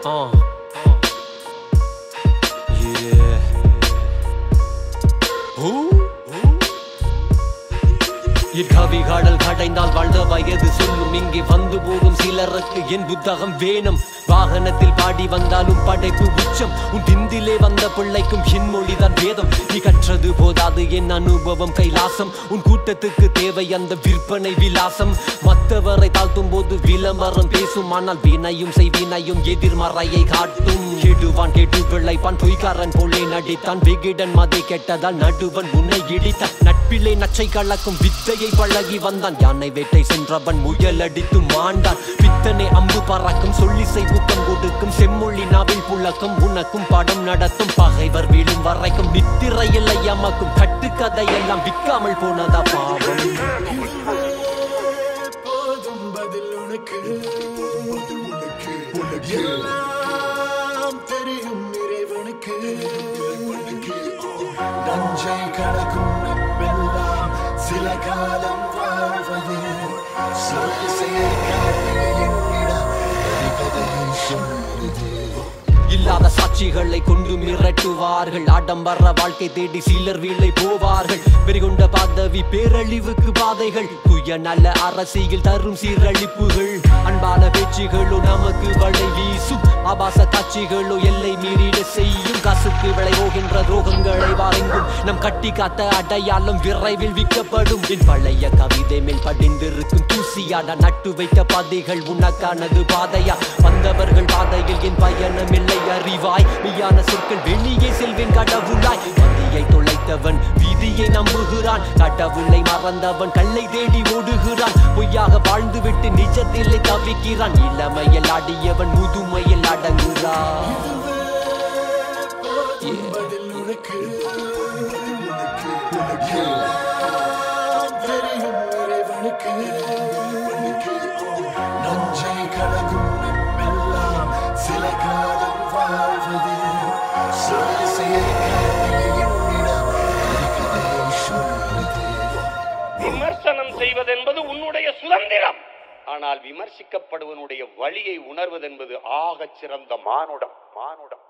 Uh. Yeah. Who? இக்கவிகாடல் கடைந்தால் வாழ்ந்த வயது சொல்லும் இங்கே வந்து போகும் சிலருக்கு என் புத்தகம் வேணும் வாகனத்தில் பாடி வந்தாலும் படைப்பு உச்சம் உன் திந்திலே வந்த பிள்ளைக்கும் என் மொழிதான் வேதம் நீ கற்றது போதாது என் அனுபவம் கைலாசம் உன் கூட்டத்துக்கு தேவை அந்த விற்பனை விலாசம் மற்றவரை தாழ்த்தும் போது விளம்பரம் பேசும் ஆனால் வினையும் செய்வினையும் எதிர்மறையை காட்டும் கெடுவான் கெடு விளைப்பான் பொய்காரன் போலே நடித்தான் விகிடன் மதை கெட்டதால் நடுவன் உன்னை இடித்தான் நட்பிலே நச்சை கலக்கும் வித்தையை பழகி வந்தான் யானை வேட்டை சென்றவன் முயல் அடித்து மாண்டான் பித்தனை அம்பு பறக்கும் சொல்லிசை ஊக்கம் கொடுக்கும் செம்மொழி நாவில் புழக்கம் உனக்கும் படம் நடத்தும் பகைவர் வீழும் வரைக்கும் நித்திரையில் எமக்கும் கட்டுக்கதை எல்லாம் விற்காமல் போனதா பாவம் போதும் பதில் உனக்கு எல்லாம் தெரியும் இறைவனுக்கு நஞ்சை கலக்கும் நம்பெல்லாம் சில காலம் வாழ்வது சொல்லி செயற்காட்டு என்னிடம் கதையை சொல்லுது இல்லாத சாட்சிகளை கொண்டு மிரட்டுவார்கள் ஆடம்பர வாழ்க்கை தேடி சிலர் வீழை போவார்கள் வெறிகொண்ட பதவி பேரழிவுக்கு பாதைகள் துய நல்ல அரசியல் தரும் சீரழிப்புகள் அன்பான பேச்சுகளோ நமக்கு வளை வீசும் ஆபாச காட்சிகளோ எல்லை மீறிட செய்யும் காசுக்கு விளை போகின்ற ரோகங்களை வாரெங்கும் நம் கட்டி காத்த அடையாளம் விரைவில் விற்கப்படும் என் பழைய கவிதை மேல் படிந்திருக்கும் தூசியாட நட்டு வைத்த பாதைகள் உனக்கானது பாதையா வந்தவர்கள் பாதையில் என் பயணம் இல்லை அறிவாய் மெய்யான சொற்கள் வெளியே செல்வேன் கடவுளாய் மதியை தொலைத்தவன் விதியை நம்புகிறான் கடவுளை மறந்தவன் கல்லை தேடி ஓடுகிறான் பொய்யாக வாழ்ந்துவிட்டு நிஜத்திலே தவிக்கிறான் இளமையில் ஆடியவன் முதுமையில் அடங்குகிறான் போதும் பதில் உனக்கு எல்லாம் தெரியும் இறைவனுக்கு நஞ்சை கலக்கும் நட்பெல்லாம் சில காலம் வாழ்வது சொல்லி செயற்காட்டு என்னிடம் கதையை சொல்லுது விமர்சனம் செய்வதென்பது உன்னுடைய சுதந்திரம் ஆனால் விமர்சிக்கப்படுவனுடைய வழியை உணர்வதென்பது ஆகச் சிறந்த மானுடம் மானுடம்